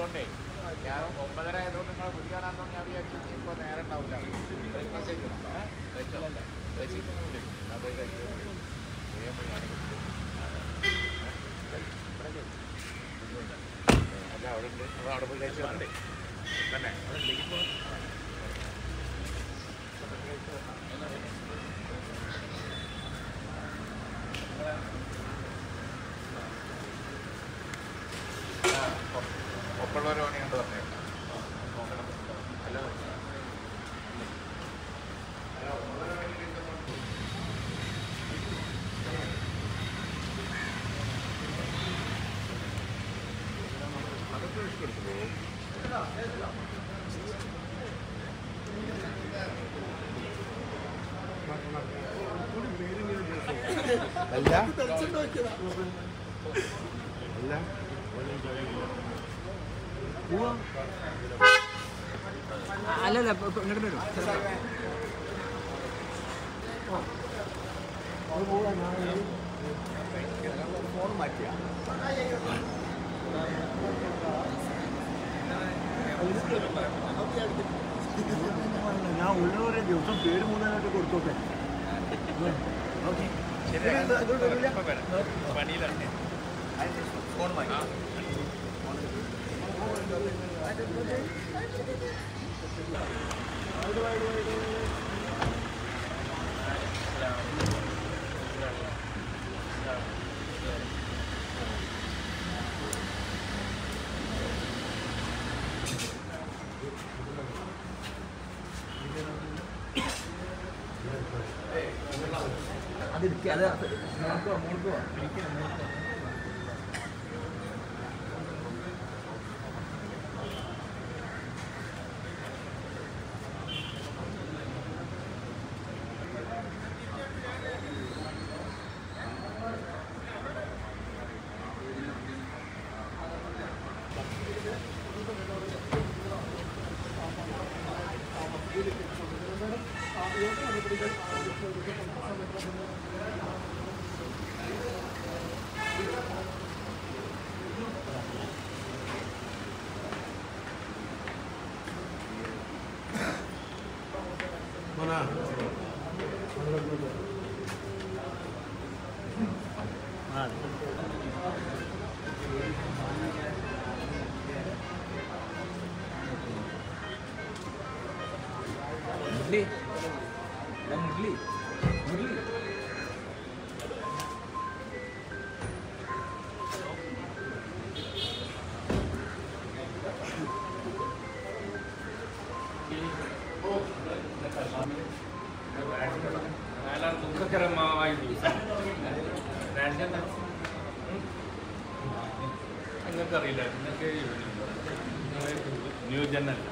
ആയതുകൊണ്ടേ ഞാൻ ഒമ്പതര ആയതുകൊണ്ട് നിങ്ങൾ വിളിക്കാനാണെന്ന് ഞാൻ വിചാരിച്ചു ഇപ്പോൾ നേരം ഉണ്ടാവില്ല ബ്രേക്ക്ഫാസ്റ്റ് കഴിക്കണം ഏഹ് കഴിച്ചോളല്ല കഴിച്ചിട്ടൊന്നുമില്ല അത് കഴിച്ചു വേഗം പോയി ഞാൻ കുടിച്ചു. ഇവിടെ കഴിച്ചു. അല്ല അവിടെ ഉണ്ട് അപ്പോൾ അവിടെ പോയി കഴിച്ചു വരണ്ടേ തന്നെ അവിടെ ഇല്ലെങ്കിൽ പോ. ആ, ഒ- ഒപ്പമുള്ളവരെ വേണമെങ്കിൽ കണ്ട് പറഞ്ഞേക്കാം നോക്കണം അല്ല അല്ല, ഒപ്പമുള്ളവരെ വേണമെങ്കിൽ കണ്ട് നോക്കാം. അതൊക്കെ ഇഷ്ടപ്പെടുത്തുള്ളൂ അല്ല അല്ല അല്ലല്ല ഇപ്പൊ- ഇപ്പൊ ഇങ്ങോട്ട് വരും ഫോൺ മാറ്റിയ ഞാൻ ഉള്ളവരെ ദിവസം പേര് മൂന്നാലായിട്ട് കൊടുത്തോട്ടെ ഓക്കെ പണിയിലാണ് ഫോൺ മാറ്റി അതെടുക്കുക അത് മോൾക്കോ മോൾക്കോ മുരളി എടാ മുരളി മുരളി ദുഃഖകരമായ നിങ്ങൾക്കറിയില്ല നിങ്ങൾക്ക് ന്യൂജനല്ല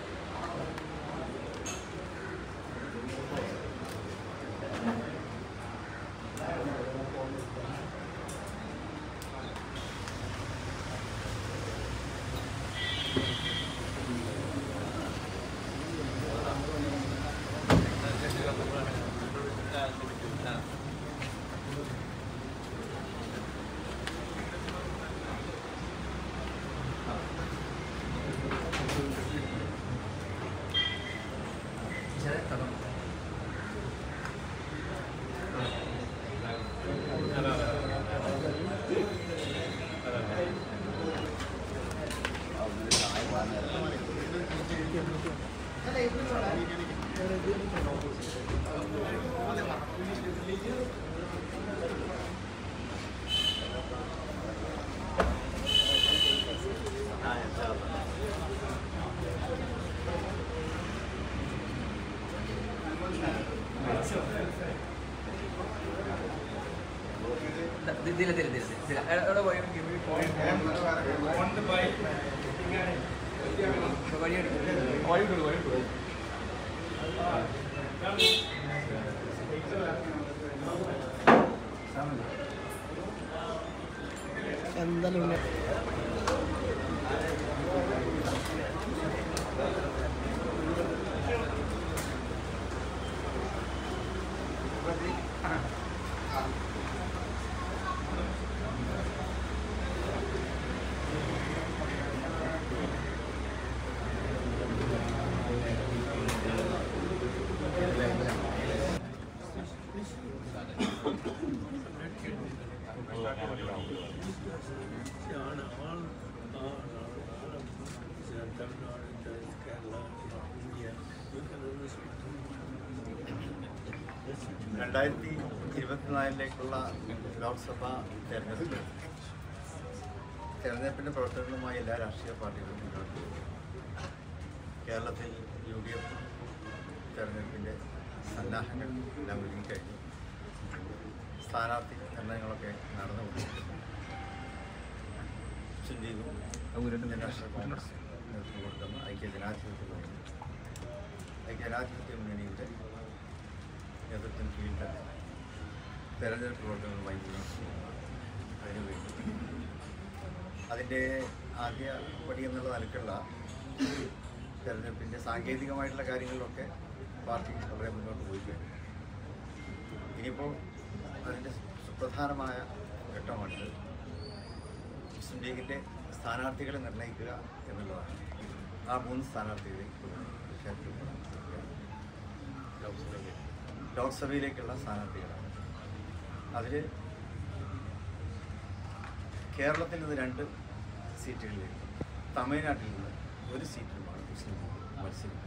ഇതില ഇതില ഇതില ഇതില എവിടെ പോയി വഴി എന്തായാലും രണ്ടായിരത്തി ഇരുപത്തിനാലിലേക്കുള്ള ലോക്സഭാ തെരഞ്ഞെടുപ്പ് തെരഞ്ഞെടുപ്പിൻ്റെ പ്രവർത്തനങ്ങളുമായി എല്ലാ രാഷ്ട്രീയ പാർട്ടികളും മുന്നോട്ട് പോകും. കേരളത്തിൽ യു ഡി എഫ് തെരഞ്ഞെടുപ്പിൻ്റെ സന്നാഹങ്ങൾ എല്ലാം ഒരുങ്ങിക്കഴിഞ്ഞു സ്ഥാനാർത്ഥി നിർണയങ്ങളൊക്കെ നടന്നുകൊണ്ടിരിക്കുന്നു സുന്ദീപും ഇന്ത്യൻ നാഷണൽ കോൺഗ്രസ് നേതൃത്വം കൊടുക്കുന്ന ഐക്യ ജനാധിപത്യ മുന്നണി ഐക്യ ജനാധിപത്യ മുന്നണിയുടെ നേതൃത്വം കീഴിൽ തന്നെ തെരഞ്ഞെടുപ്പ് പ്രവർത്തനങ്ങളുമായി മുന്നോട്ട് പോകുന്നു അതിനുവേണ്ടി അതിൻ്റെ ആദ്യ പടി എന്നുള്ള നിലക്കുള്ള തെരഞ്ഞെടുപ്പിൻ്റെ സാങ്കേതികമായിട്ടുള്ള കാര്യങ്ങളിലൊക്കെ പാർട്ടി വളരെ മുന്നോട്ട് പോയി കഴിഞ്ഞു ഇനിയിപ്പോൾ അതിൻ്റെ സുപ്രധാനമായ ഘട്ടമാണിത് മുസ്ലിം ലീഗിൻ്റെ സ്ഥാനാർത്ഥികളെ നിർണ്ണയിക്കുക എന്നുള്ളതാണ് ആ മൂന്ന് സ്ഥാനാർത്ഥികളെ പ്രഖ്യാപിക്കപ്പെടാൻ ലോക്സഭയിലേക്കുള്ള സ്ഥാനാർത്ഥികളാണ് അതിൽ കേരളത്തിൽ നിന്ന് രണ്ട് സീറ്റുകളിലേക്ക് തമിഴ്നാട്ടിൽ നിന്ന് ഒരു സീറ്റിലുമാണ് മുസ്ലിം ലീഗ് മത്സരിക്കുന്നത്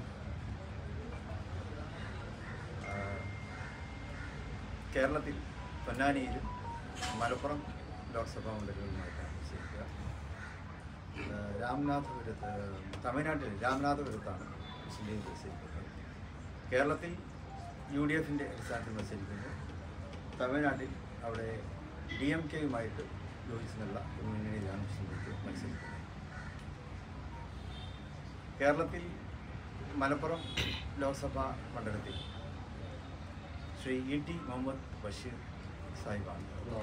ആ, കേരളത്തിൽ പൊന്നാനിയിലും മലപ്പുറം ലോക്സഭാ മണ്ഡലങ്ങളുമായിട്ടാണ് മത്സരിക്കുക ആ, രാമനാഥപുരത്ത് തമിഴ്നാട്ടിൽ രാമനാഥപുരത്താണ് മുസ്ലിം ലീഗ് മത്സരിക്കുന്നത് കേരളത്തിൽ യു ഡി എഫിൻ്റെ അടിസ്ഥാനത്തിൽ മത്സരിക്കുന്നു തമിഴ്നാട്ടിൽ അവിടെ ഡി എം കെയുമായിട്ട് യോജിച്ചെന്നുള്ള ഒരു മുന്നണിയിലാണ് മുസ്ലിം ലീഗ് മത്സരിക്കുന്നത് കേരളത്തിൽ മലപ്പുറം ലോക്സഭാ മണ്ഡലത്തിൽ ശ്രീ ഇ ടി മുഹമ്മദ് ബഷീർ സാഹിബാണ്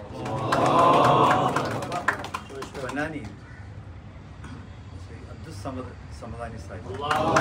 പൊന്നാനിയിൽ ശ്രീ അബ്ദുൽ സമദ് സമദാനി സാഹിബ്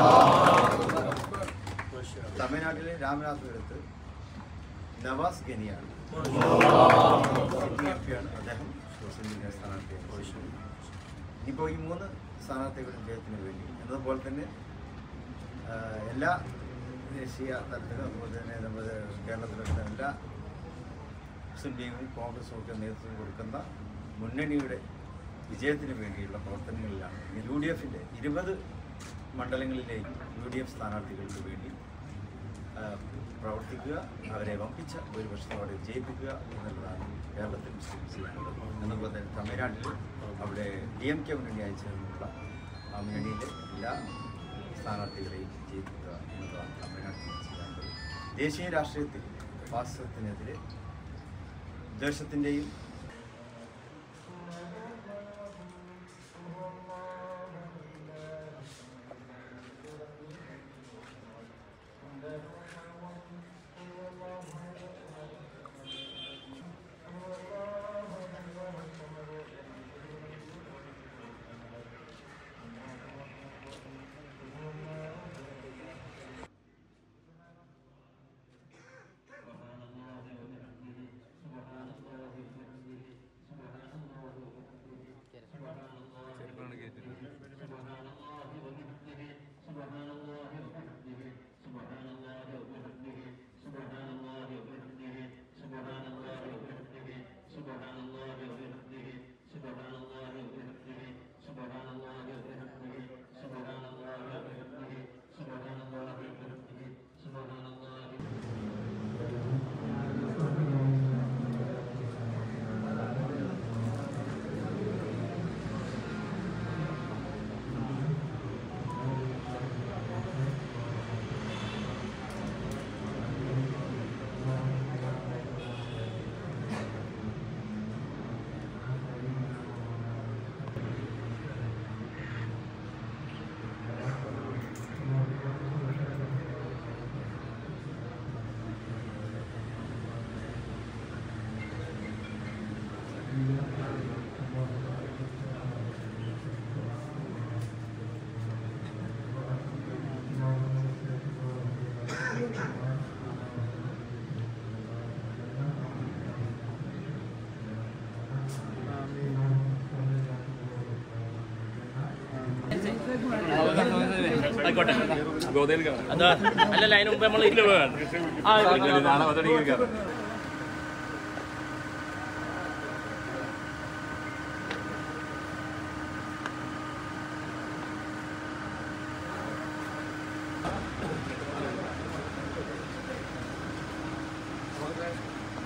തമിഴ്നാട്ടിലെ രാമനാഥപുരത്ത് നവാസ് ഗനിയാണ് സിറ്റിംഗ് എം പിയാണ് അദ്ദേഹം സോഷ്യൽ മീഡിയ സ്ഥാനാർത്ഥിയാണ് ഇനിയിപ്പോൾ ഈ മൂന്ന് സ്ഥാനാർത്ഥികളുടെ വിജയത്തിന് വേണ്ടി എന്നതുപോലെ തന്നെ ആ, എല്ലാ ദേശീയ തലത്തിലും അതുപോലെ തന്നെ നമ്മുടെ കേരളത്തിലുള്ള എല്ലാ മുസ്ലിം ലീഗും കോൺഗ്രസും ഒക്കെ നേതൃത്വം കൊടുക്കുന്ന മുന്നണിയുടെ വിജയത്തിന് വേണ്ടിയുള്ള പ്രവർത്തനങ്ങളിലാണ് യു ഡി എഫിൻ്റെ ഇരുപത് മണ്ഡലങ്ങളിലേക്ക് യു ഡി എഫ് സ്ഥാനാർത്ഥികൾക്ക് വേണ്ടി ആ, പ്രവർത്തിക്കുക അവരെ വമ്പിച്ച ഭൂരിപക്ഷത്തോടെ വിജയിപ്പിക്കുക എന്നുള്ളതാണ് കേരളത്തിൽ മുസ്ലിം ചെയ്യാനുള്ളത് എന്നതുപോലെ തന്നെ തമിഴ്നാട്ടിൽ അവിടെ ഡി എം കെ മുന്നണി അയച്ചതിനുള്ള ആ മുന്നണിയിലെ എല്ലാ സ്ഥാനാർത്ഥികളെയും വിജയിപ്പിക്കുക എന്നതാണ് തമിഴ്നാട്ടിൽ ചെയ്യാനുള്ളത് ദേശീയ രാഷ്ട്രീയത്തിൽ ഫാസിസത്തിനെതിരെ ദേശത്തിൻ്റെയും അല്ലല്ല അതിന് മുമ്പ് നമ്മൾ ഇല്ല നാളെ പത്തടിക്ക് കയറാം ഇല്ല